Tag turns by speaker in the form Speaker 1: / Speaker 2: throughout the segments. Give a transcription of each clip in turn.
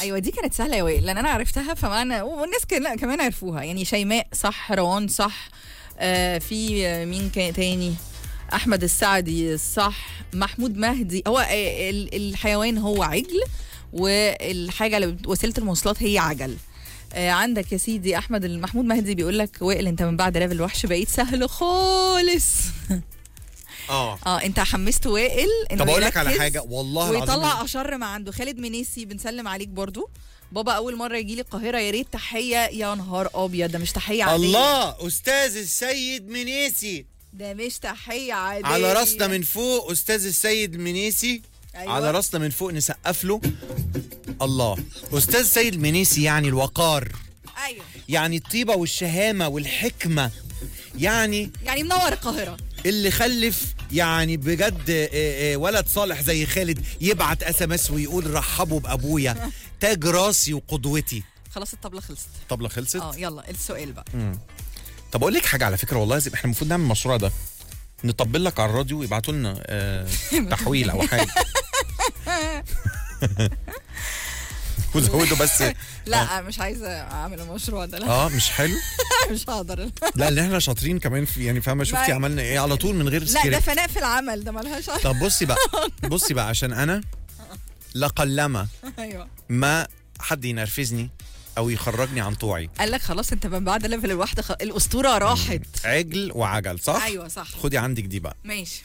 Speaker 1: ايوه دي كانت سهله يا وائل لان انا عرفتها فمعنى والناس كان- كمان عرفوها يعني شيماء صح روان صح آه في آه، مين كان تاني احمد السعدي صح محمود مهدي هو آه، ال- الحيوان هو عجل والحاجه اللي بت- وسيله المواصلات هي عجل آه عندك يا سيدي احمد محمود مهدي بيقول لك وائل انت من بعد ليفل الوحش بقيت سهل خالص
Speaker 2: اه
Speaker 1: اه انت حمست وائل انه
Speaker 2: طب اقول لك على
Speaker 1: يركز
Speaker 2: حاجه والله العظيم
Speaker 1: ويطلع اشر ما عنده خالد منيسي بنسلم عليك برضو بابا اول مره يجي لي القاهره يا ريت تحيه يا نهار ابيض ده مش تحيه عاديه
Speaker 2: الله استاذ السيد منيسي
Speaker 1: ده مش تحيه عاديه
Speaker 2: على راسنا من فوق استاذ السيد منيسي
Speaker 1: أيوة.
Speaker 2: على راسنا من فوق نسقف له الله استاذ سيد منيسي يعني الوقار
Speaker 1: ايوه
Speaker 2: يعني الطيبه والشهامه والحكمه يعني
Speaker 1: يعني منور القاهره
Speaker 2: اللي خلف يعني بجد آه، آه، ولد صالح زي خالد يبعت اس ام اس ويقول رحبوا بابويا تاج راسي وقدوتي
Speaker 1: خلاص الطبله خلصت
Speaker 2: طبله خلصت
Speaker 1: اه يلا السؤال بقى
Speaker 2: طب اقول لك حاجه على فكره والله زي احنا المفروض نعمل المشروع ده نطبل لك على الراديو ويبعتوا لنا آه تحويل او حاجه وزودوا بس
Speaker 1: لا مش عايزه اعمل المشروع ده لا
Speaker 2: اه مش حلو
Speaker 1: مش هقدر
Speaker 2: لا اللي احنا شاطرين كمان في يعني فاهمه شفتي
Speaker 1: لا.
Speaker 2: عملنا ايه على طول من غير
Speaker 1: لا ده
Speaker 2: سكريبت
Speaker 1: فناء في العمل ده ملهاش علاقة.
Speaker 2: طب بصي بقى بصي بقى عشان انا لقلما
Speaker 1: ايوه
Speaker 2: ما حد ينرفزني او يخرجني عن طوعي
Speaker 1: قال لك خلاص انت من بعد ليفل الواحده خ... الاسطوره راحت
Speaker 2: عجل وعجل صح
Speaker 1: ايوه صح
Speaker 2: خدي عندك دي بقى
Speaker 1: ماشي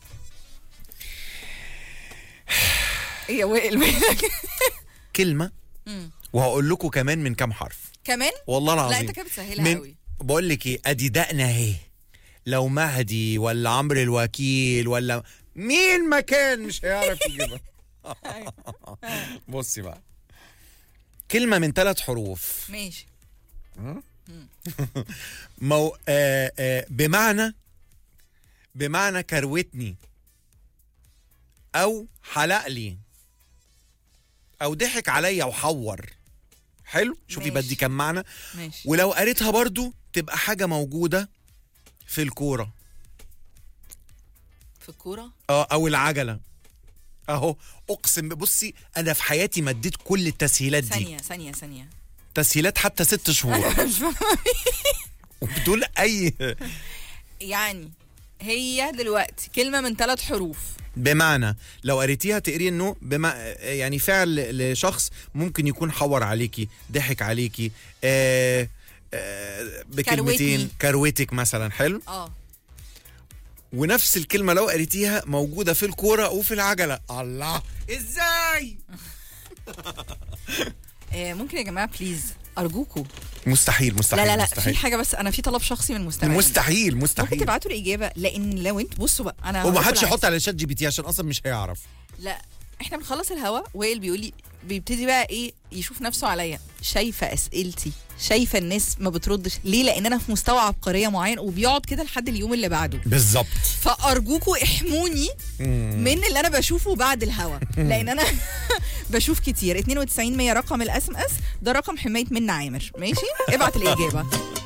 Speaker 1: ايه يا وائل مالك
Speaker 2: كلمه
Speaker 1: مم.
Speaker 2: وهقول لكم كمان من كام حرف
Speaker 1: كمان
Speaker 2: والله العظيم
Speaker 1: لا انت كده بتسهلها
Speaker 2: من
Speaker 1: قوي
Speaker 2: بقول لك ايه ادي دقنا اهي لو مهدي ولا عمرو الوكيل ولا مين مكان مش هيعرف يجيبها بصي بقى كلمه من ثلاث حروف
Speaker 1: ماشي
Speaker 2: مو آه آه بمعنى بمعنى كروتني او حلق لي او ضحك عليا وحور حلو شوفي
Speaker 1: ماشي.
Speaker 2: بدي كم معنى
Speaker 1: ماشي
Speaker 2: ولو قريتها برضو تبقى حاجه موجوده في الكوره
Speaker 1: في الكوره
Speaker 2: اه او العجله اهو اقسم بصي انا في حياتي مديت كل التسهيلات دي
Speaker 1: ثانيه ثانيه ثانيه
Speaker 2: تسهيلات حتى ست شهور
Speaker 1: مش فاهمة.
Speaker 2: وبتقول اي
Speaker 1: يعني هي دلوقتي كلمه من ثلاث حروف
Speaker 2: بمعنى لو قريتيها تقري انه بما يعني فعل لشخص ممكن يكون حور عليكي ضحك عليكي آه آه بكلمتين
Speaker 1: كروتني.
Speaker 2: كروتك مثلا حلو
Speaker 1: اه
Speaker 2: ونفس الكلمه لو قريتيها موجوده في الكوره وفي العجله الله ازاي
Speaker 1: آه، ممكن يا جماعه بليز ارجوكوا
Speaker 2: مستحيل مستحيل
Speaker 1: لا لا لا
Speaker 2: مستحيل
Speaker 1: في حاجه بس انا في طلب شخصي من المستمعين
Speaker 2: مستحيل
Speaker 1: ممكن
Speaker 2: مستحيل
Speaker 1: تبعتوا الاجابه لان لو انت بصوا بقى انا
Speaker 2: وما
Speaker 1: هقول
Speaker 2: حدش
Speaker 1: العكس.
Speaker 2: يحط على شات جي بي تي عشان اصلا مش هيعرف
Speaker 1: لا احنا بنخلص الهوا وائل بيقول لي بيبتدي بقى ايه يشوف نفسه عليا شايفه اسئلتي شايفه الناس ما بتردش ليه لان انا في مستوى عبقريه معين وبيقعد كده لحد اليوم اللي بعده
Speaker 2: بالظبط
Speaker 1: فارجوكوا احموني من اللي انا بشوفه بعد الهوا لان انا بشوف كتير 92 100 رقم الاس ام اس ده رقم حمايه منى عامر ماشي ابعت الاجابه